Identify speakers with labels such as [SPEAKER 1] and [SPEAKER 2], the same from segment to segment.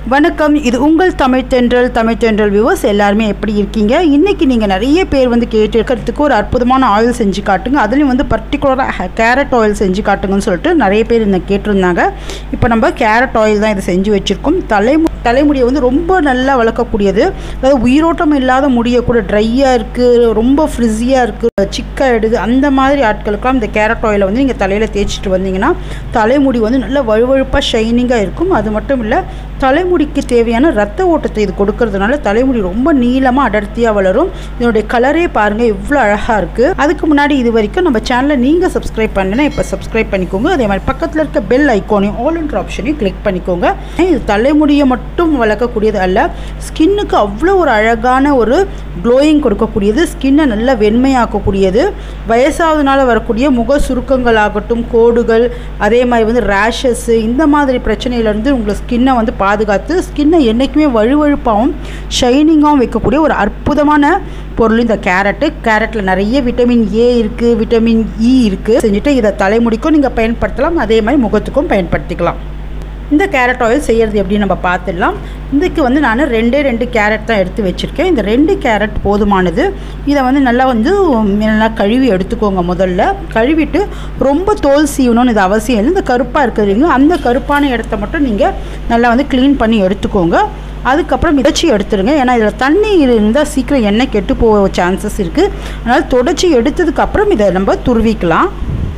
[SPEAKER 1] வணக்கம் இது உங்கள் தமிழ் தென்றல் தமிழ் தென்றல் வியூவர்ஸ் எல்லாருமே எப்படி இருக்கீங்க இன்றைக்கி நீங்கள் நிறைய பேர் வந்து கேட்டு இருக்கிறதுக்கு ஒரு அற்புதமான ஆயில் செஞ்சு காட்டுங்க அதுலேயும் வந்து பர்டிகுலராக கேரட் ஆயில் செஞ்சு காட்டுங்கன்னு சொல்லிட்டு நிறைய பேர் இந்த கேட்டிருந்தாங்க இப்போ நம்ம கேரட் ஆயில் தான் இதை செஞ்சு வச்சுருக்கோம் தலைமு தலைமுடியை வந்து ரொம்ப நல்லா வளர்க்கக்கூடியது அதாவது உயிரோட்டம் இல்லாத முடியை கூட ட்ரையாக இருக்குது ரொம்ப ஃப்ரிஸியாக இருக்குது சிக்காயிடுது அந்த மாதிரி ஆட்களுக்கெல்லாம் இந்த கேரட் ஆயிலை வந்து நீங்கள் தலையில் தேய்ச்சிட்டு வந்தீங்கன்னா தலைமுடி வந்து நல்ல வழுவழுப்பாக ஷைனிங்காக இருக்கும் அது மட்டும் இல்லை தலைமுடிக்கு தேவையான ரத்த ஓட்டத்தை இது கொடுக்கறதுனால தலைமுடி ரொம்ப நீளமாக அடர்த்தியாக வளரும் இதனுடைய கலரே பாருங்கள் எவ்வளோ அழகாக இருக்குது அதுக்கு முன்னாடி இது வரைக்கும் நம்ம சேனலை நீங்கள் சப்ஸ்கிரைப் பண்ணலைன்னா இப்போ சப்ஸ்கிரைப் பண்ணிக்கோங்க அதே மாதிரி பக்கத்தில் இருக்க பெல் ஐக்கானையும் ஆல் என்ற ஆப்ஷனையும் கிளிக் பண்ணிக்கோங்க இது தலைமுடியை மட்டும் வளர்க்கக்கூடியது அல்ல ஸ்கின்னுக்கு அவ்வளோ ஒரு அழகான ஒரு க்ளோயிங் கொடுக்கக்கூடியது ஸ்கின்னை நல்லா வெண்மையாக்கக்கூடியது வயசாவதுனால வரக்கூடிய முக சுருக்கங்கள் ஆகட்டும் கோடுகள் அதே மாதிரி வந்து ரேஷஸ்ஸு இந்த மாதிரி பிரச்சனையிலேருந்து உங்களை ஸ்கின்னை வந்து பாதுகாத்து ஸ்கின்னை என்றைக்குமே வழுவழுப்பாகவும் ஷைனிங்காகவும் வைக்கக்கூடிய ஒரு அற்புதமான பொருள் இந்த கேரட்டு கேரட்டில் நிறைய விட்டமின் ஏ இருக்குது விட்டமின் இ இருக்குது செஞ்சுட்டு இதை தலைமுடிக்கும் நீங்கள் பயன்படுத்தலாம் அதே மாதிரி முகத்துக்கும் பயன்படுத்திக்கலாம் இந்த கேரட் ஆயில் செய்கிறது எப்படி நம்ம பார்த்துடலாம் இதுக்கு வந்து நான் ரெண்டே ரெண்டு கேரட் தான் எடுத்து வச்சுருக்கேன் இந்த ரெண்டு கேரட் போதுமானது இதை வந்து நல்லா வந்து நல்லா கழுவி எடுத்துக்கோங்க முதல்ல கழுவிட்டு ரொம்ப தோல் சீவணும்னு இது அவசியம் இல்லை இந்த கருப்பாக இருக்குது இல்லைங்களா அந்த கருப்பான இடத்த மட்டும் நீங்கள் நல்லா வந்து க்ளீன் பண்ணி எடுத்துக்கோங்க அதுக்கப்புறம் மிதச்சி எடுத்துருங்க ஏன்னா இதில் தண்ணி இருந்தால் சீக்கிரம் எண்ணெய் கெட்டு போக சான்சஸ் இருக்குது அதனால் தொடச்சி எடுத்ததுக்கப்புறம் இதை நம்ம துருவிக்கலாம்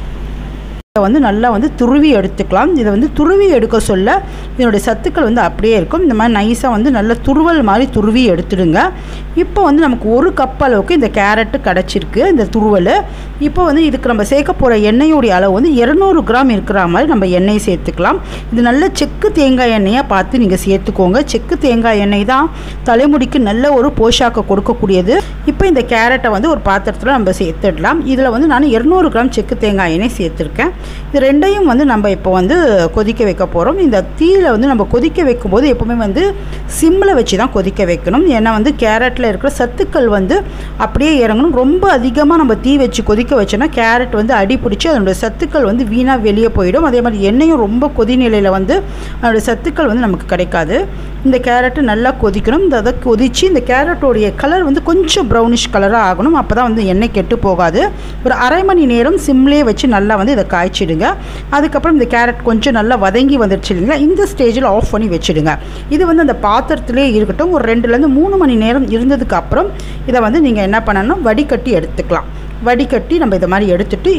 [SPEAKER 1] இதை வந்து நல்லா வந்து துருவி எடுத்துக்கலாம் இதை வந்து துருவி எடுக்க சொல்ல இதனுடைய சத்துக்கள் வந்து அப்படியே இருக்கும் இந்த மாதிரி நைஸாக வந்து நல்ல துருவல் மாதிரி துருவி எடுத்துடுங்க இப்போ வந்து நமக்கு ஒரு கப் அளவுக்கு இந்த கேரட்டு கிடச்சிருக்கு இந்த துருவல் இப்போ வந்து இதுக்கு நம்ம சேர்க்க போகிற எண்ணெயோடைய அளவு வந்து இரநூறு கிராம் இருக்கிற மாதிரி நம்ம எண்ணெய் சேர்த்துக்கலாம் இது நல்ல செக்கு தேங்காய் எண்ணெயாக பார்த்து நீங்கள் சேர்த்துக்கோங்க செக்கு தேங்காய் எண்ணெய் தான் தலைமுடிக்கு நல்ல ஒரு போஷாக்க கொடுக்கக்கூடியது இப்போ இந்த கேரட்டை வந்து ஒரு பாத்திரத்தில் நம்ம சேர்த்துடலாம் இதில் வந்து நான் இரநூறு கிராம் செக்கு தேங்காய் எண்ணெய் சேர்த்துருக்கேன் இது ரெண்டையும் வந்து நம்ம இப்போ வந்து கொதிக்க வைக்க போகிறோம் இந்த தீயில் வந்து நம்ம கொதிக்க வைக்கும்போது எப்போவுமே வந்து சிம்மில் வச்சு தான் கொதிக்க வைக்கணும் ஏன்னா வந்து கேரட்டில் இருக்கிற சத்துக்கள் வந்து அப்படியே இறங்கணும் ரொம்ப அதிகமாக நம்ம தீ வச்சு கொதிக்க வச்சோன்னா கேரட் வந்து அடி பிடிச்சி அதனுடைய சத்துக்கள் வந்து வீணாக வெளியே போயிடும் அதே மாதிரி எண்ணெயும் ரொம்ப கொதிநிலையில் வந்து அதனுடைய சத்துக்கள் வந்து நமக்கு கிடைக்காது இந்த கேரட்டு நல்லா கொதிக்கணும் இந்த அதை கொதித்து இந்த கேரட்டோடைய கலர் வந்து கொஞ்சம் ப்ரௌனிஷ் கலராக ஆகணும் அப்போ தான் வந்து எண்ணெய் கெட்டு போகாது ஒரு அரை மணி நேரம் சிம்லேயே வச்சு நல்லா வந்து இதை காய்ச்சிடுங்க அதுக்கப்புறம் இந்த கேரட் கொஞ்சம் நல்லா வதங்கி வந்துடுச்சு இல்லைங்களா இந்த ஸ்டேஜில் ஆஃப் பண்ணி வச்சுடுங்க இது வந்து அந்த பாத்திரத்திலே இருக்கட்டும் ஒரு ரெண்டுலேருந்து மூணு மணி நேரம் இருந்ததுக்கு அப்புறம் இதை வந்து நீங்கள் என்ன பண்ணணும் வடிகட்டி எடுத்துக்கலாம் வடிகட்டி நம்ம இதை மாதிரி எடுத்துட்டு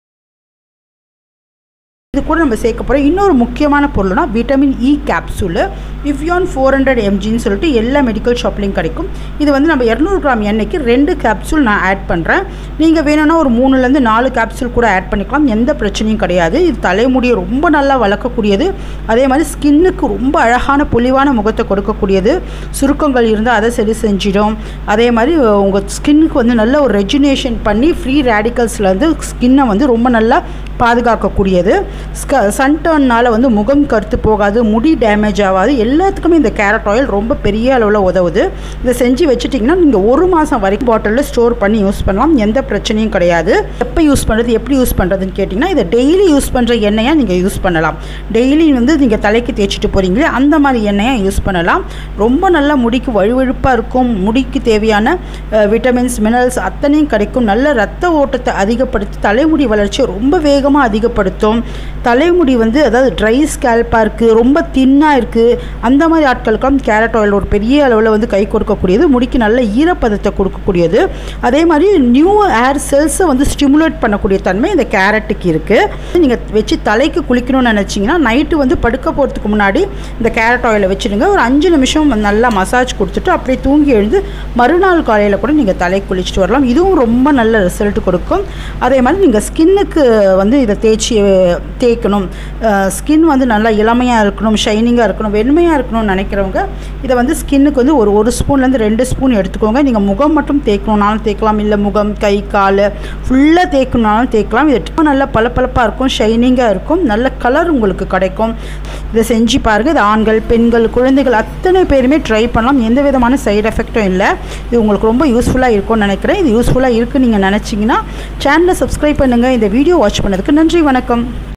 [SPEAKER 1] இது கூட நம்ம சேர்க்க போகிறோம் இன்னொரு முக்கியமான பொருள்னா vitamin E capsule Evion four hundred எம்ஜின்னு சொல்லிட்டு எல்லா மெடிக்கல் ஷாப்லேயும் கிடைக்கும் இது வந்து நம்ம இரநூறு கிராம் எண்ணெய்க்கு ரெண்டு கேப்சூல் நான் ஆட் பண்ணுறேன் நீங்கள் வேணும்னா ஒரு மூணுலேருந்து நாலு கேப்சூல் கூட ஆட் பண்ணிக்கலாம் எந்த பிரச்சனையும் கிடையாது இது தலைமுடியை ரொம்ப நல்லா வளர்க்கக்கூடியது அதே மாதிரி ஸ்கின்னுக்கு ரொம்ப அழகான பொலிவான முகத்தை கொடுக்கக்கூடியது சுருக்கங்கள் இருந்தால் அதை சரி செஞ்சிடும் அதே மாதிரி உங்கள் ஸ்கின்னுக்கு வந்து நல்ல ஒரு ரெஜினேஷன் பண்ணி ஃப்ரீ ரேடிக்கல்ஸ்லேருந்து ஸ்கின்னை வந்து ரொம்ப நல்லா பாதுகாக்கக்கூடியது ஸ்க சன்டர்னால் வந்து முகம் கருத்து போகாது முடி டேமேஜ் ஆகாது எல்லாத்துக்குமே இந்த கேரட் ஆயில் ரொம்ப பெரிய அளவில் உதவுது இதை செஞ்சு வச்சுட்டிங்கன்னா நீங்கள் ஒரு மாதம் வரைக்கும் பாட்டிலில் ஸ்டோர் பண்ணி யூஸ் பண்ணலாம் எந்த பிரச்சனையும் கிடையாது எப்போ யூஸ் பண்ணுறது எப்படி யூஸ் பண்ணுறதுன்னு கேட்டிங்கன்னா இதை டெய்லி யூஸ் பண்ணுற எண்ணெயாக நீங்கள் யூஸ் பண்ணலாம் டெய்லி வந்து நீங்கள் தலைக்கு தேய்ச்சிட்டு போகிறீங்களே அந்த மாதிரி எண்ணெயாக யூஸ் பண்ணலாம் ரொம்ப நல்லா முடிக்கு வழுவழுப்பாக இருக்கும் முடிக்கு தேவையான விட்டமின்ஸ் மினரல்ஸ் அத்தனையும் கிடைக்கும் நல்ல ரத்த ஓட்டத்தை அதிகப்படுத்தி தலைமுடி வளர்ச்சியை ரொம்ப வேகமாக அதிகப்படுத்தும் தலைமுடி வந்து அதாவது ட்ரை ஸ்கேல்பாக இருக்குது ரொம்ப தின்னாக இருக்குது அந்த மாதிரி ஆட்களுக்கெல்லாம் கேரட் ஆயில் ஒரு பெரிய அளவில் வந்து கை கொடுக்கக்கூடியது முடிக்கு நல்ல ஈரப்பதத்தை கொடுக்கக்கூடியது அதே மாதிரி நியூ ஏர் செல்ஸை வந்து ஸ்டிமுலேட் பண்ணக்கூடிய தன்மை இந்த கேரட்டுக்கு இருக்குது நீங்கள் வச்சு தலைக்கு குளிக்கணும்னு நினச்சிங்கன்னா நைட்டு வந்து படுக்க போகிறதுக்கு முன்னாடி இந்த கேரட் ஆயிலை வச்சுடுங்க ஒரு அஞ்சு நிமிஷம் நல்லா மசாஜ் கொடுத்துட்டு அப்படியே தூங்கி எழுந்து மறுநாள் காலையில் கூட நீங்கள் தலை குளிச்சுட்டு வரலாம் இதுவும் ரொம்ப நல்ல ரிசல்ட் கொடுக்கும் அதே மாதிரி நீங்கள் ஸ்கின்னுக்கு வந்து இதை தேய்ச்சி தேய்க்கணும் ஸ்கின் வந்து நல்லா இளமையாக இருக்கணும் ஷைனிங்காக இருக்கணும் வெண்மையாக இருக்கணும்னு நினைக்கிறவங்க இதை வந்து ஸ்கின்னுக்கு வந்து ஒரு ஒரு ஸ்பூன்லேருந்து ரெண்டு ஸ்பூன் எடுத்துக்கோங்க நீங்கள் முகம் மட்டும் தேய்க்கணுன்னாலும் தேய்க்கலாம் இல்லை முகம் கை கால் ஃபுல்லாக தேய்க்கணுனாலும் தேய்க்கலாம் இது ரொம்ப நல்லா பளபளப்பாக இருக்கும் ஷைனிங்காக இருக்கும் நல்ல கலர் உங்களுக்கு கிடைக்கும் இதை செஞ்சு பாருங்கள் இது ஆண்கள் பெண்கள் குழந்தைகள் அத்தனை பேருமே ட்ரை பண்ணலாம் எந்த விதமான சைடு எஃபெக்ட்டும் இல்லை இது உங்களுக்கு ரொம்ப யூஸ்ஃபுல்லாக இருக்கும்னு நினைக்கிறேன் இது யூஸ்ஃபுல்லாக இருக்குன்னு நீங்கள் நினச்சிங்கன்னா சேனலை சப்ஸ்கிரைப் பண்ணுங்கள் இந்த வீடியோ வாட்ச் பண்ணதுக்கு நன்றி வணக்கம்